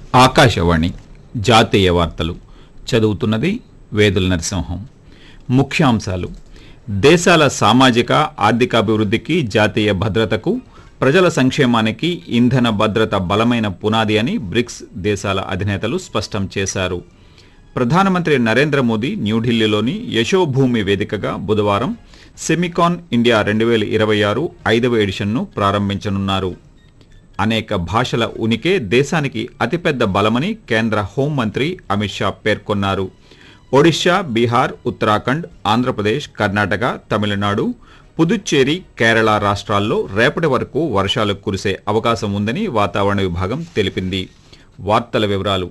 ఆకాశవాణి జాతీయ వార్తలు చదువుతున్నది వేదుల నరసింహం ముఖ్యాంశాలు దేశాల సామాజిక ఆర్థికాభివృద్ధికి జాతీయ భద్రతకు ప్రజల సంక్షేమానికి ఇంధన భద్రత బలమైన పునాది అని బ్రిక్స్ దేశాల అధినేతలు స్పష్టం చేశారు ప్రధానమంత్రి నరేంద్ర మోదీ న్యూఢిల్లీలోని యశోభూమి వేదికగా బుధవారం సెమికాన్ ఇండియా రెండు వేల ఇరవై ఆరు ఐదవ ఎడిషన్ను ప్రారంభించనున్నారు అనేక భాషల ఉనికే దేశానికి అతిపెద్ద బలమని కేంద్ర హోంమంత్రి అమిత్ షా పేర్కొన్నారు ఒడిశా బీహార్ ఉత్తరాఖండ్ ఆంధ్రప్రదేశ్ కర్ణాటక తమిళనాడు పుదుచ్చేరి కేరళ రాష్ట్రాల్లో రేపటి వరకు వర్షాలు కురిసే అవకాశం ఉందని వాతావరణ విభాగం తెలిపింది వార్తల వివరాలు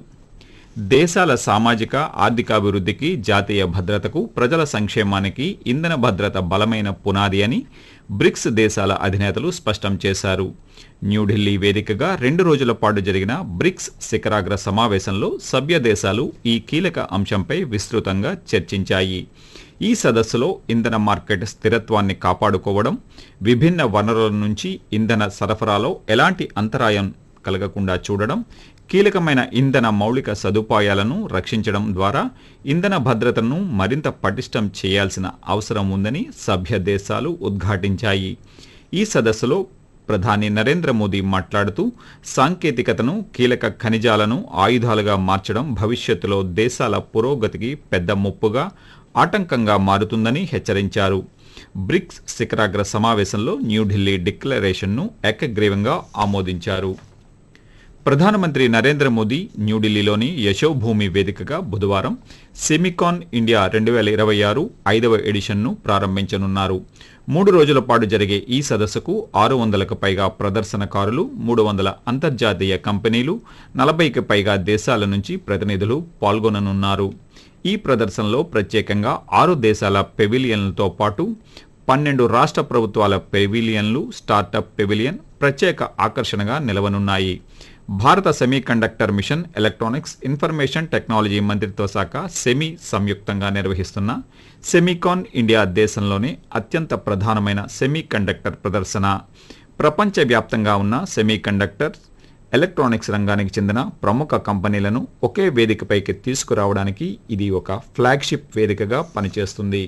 దేశాల సామాజిక ఆర్థికాభివృద్ధికి జాతీయ భద్రతకు ప్రజల సంక్షేమానికి ఇంధన భద్రత బలమైన పునాది అని బ్రిక్స్ దేశాల అధినేతలు స్పష్టం చేశారు న్యూఢిల్లీ వేదికగా రెండు రోజుల పాటు జరిగిన బ్రిక్స్ శిఖరాగ్ర సమావేశంలో సభ్య దేశాలు ఈ కీలక అంశంపై విస్తృతంగా చర్చించాయి ఈ సదస్సులో ఇంధన మార్కెట్ స్థిరత్వాన్ని కాపాడుకోవడం విభిన్న వనరుల నుంచి ఇంధన సరఫరాలో ఎలాంటి అంతరాయం కలగకుండా చూడడం కీలకమైన ఇంధన మౌలిక సదుపాయాలను రక్షించడం ద్వారా ఇంధన భద్రతను మరింత పటిష్టం చేయాల్సిన అవసరం ఉందని సభ్య దేశాలు ఉద్ఘాటించాయి ఈ సదస్సులో ప్రధాని నరేంద్ర మోదీ మాట్లాడుతూ సాంకేతికతను కీలక ఖనిజాలను ఆయుధాలుగా మార్చడం భవిష్యత్తులో దేశాల పురోగతికి పెద్ద ముప్పుగా ఆటంకంగా మారుతుందని హెచ్చరించారు బ్రిక్స్ శిఖరాగ్ర సమావేశంలో న్యూఢిల్లీ డిక్లరేషన్ను ఏకగ్రీవంగా ఆమోదించారు ప్రధానమంత్రి నరేంద్ర మోదీ న్యూఢిల్లీలోని యశోభూమి వేదికగా బుధవారం సెమికాన్ ఇండియా రెండు వేల ఇరవై ఆరు ఐదవ ఎడిషన్ను ప్రారంభించనున్నారు మూడు రోజుల పాటు జరిగే ఈ సదస్సుకు ఆరు వందలకు పైగా ప్రదర్శనకారులు మూడు వందల అంతర్జాతీయ కంపెనీలు నలభైకి పైగా దేశాల నుంచి ప్రతినిధులు పాల్గొననున్నారు ఈ ప్రదర్శనలో ప్రత్యేకంగా ఆరు దేశాల పెవిలియన్లతో పాటు పన్నెండు రాష్ట్ర ప్రభుత్వాల పెవిలియన్లు స్టార్టప్ పెవిలియన్ ప్రత్యేక ఆకర్షణగా నిలవనున్నాయి భారత semiconductor mission electronics information technology మంత్రిత్వ శాఖ సెమీ సంయుక్తంగా నిర్వహిస్తున్న సెమీకాన్ ఇండియా దేశంలోనే అత్యంత ప్రధానమైన సెమీ కండక్టర్ ప్రదర్శన ప్రపంచవ్యాప్తంగా ఉన్న సెమీ కండక్టర్ ఎలక్ట్రానిక్స్ రంగానికి చెందిన ప్రముఖ కంపెనీలను ఒకే వేదికపైకి తీసుకురావడానికి ఇది ఒక ఫ్లాగ్షిప్ వేదికగా పనిచేస్తుంది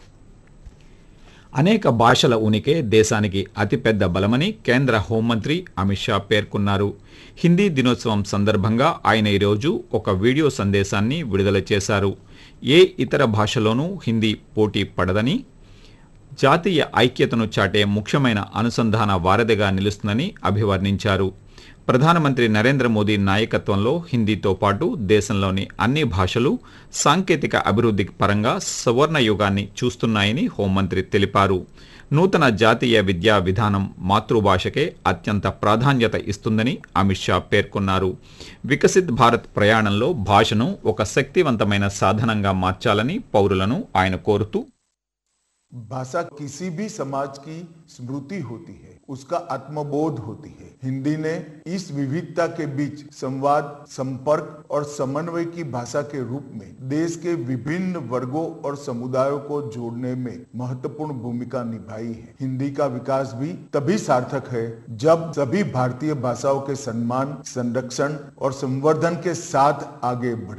అనేక భాషల ఉనికి దేశానికి అతిపెద్ద బలమని కేంద్ర హోంమంత్రి అమిత్ షా పేర్కొన్నారు హిందీ దినోత్సవం సందర్భంగా ఆయన ఈరోజు ఒక వీడియో సందేశాన్ని విడుదల చేశారు ఏ ఇతర భాషలోనూ హిందీ పోటీ పడదని జాతీయ ఐక్యతను చాటే ముఖ్యమైన అనుసంధాన వారధిగా నిలుస్తుందని అభివర్ణించారు ప్రధానమంత్రి నరేంద్ర మోదీ నాయకత్వంలో హిందీతో పాటు దేశంలోని అన్ని భాషలు సాంకేతిక అభివృద్ధి పరంగా సువర్ణ యుగాన్ని చూస్తున్నాయని హోంమంత్రి తెలిపారు నూతన జాతీయ విద్యా విధానం మాతృభాషకే అత్యంత ప్రాధాన్యత ఇస్తుందని అమిత్ షా పేర్కొన్నారు వికసిత్ భారత్ ప్రయాణంలో భాషను ఒక శక్తివంతమైన సాధనంగా మార్చాలని పౌరులను ఆయన కోరుతూ भाषा किसी भी समाज की स्मृति होती है उसका आत्मबोध होती है हिंदी ने इस विविधता के बीच संवाद संपर्क और समन्वय की भाषा के रूप में देश के विभिन्न वर्गों और समुदायों को जोड़ने में महत्वपूर्ण भूमिका निभाई है हिंदी का विकास भी तभी सार्थक है जब सभी भारतीय भाषाओं के सम्मान संरक्षण और संवर्धन के साथ आगे बढ़े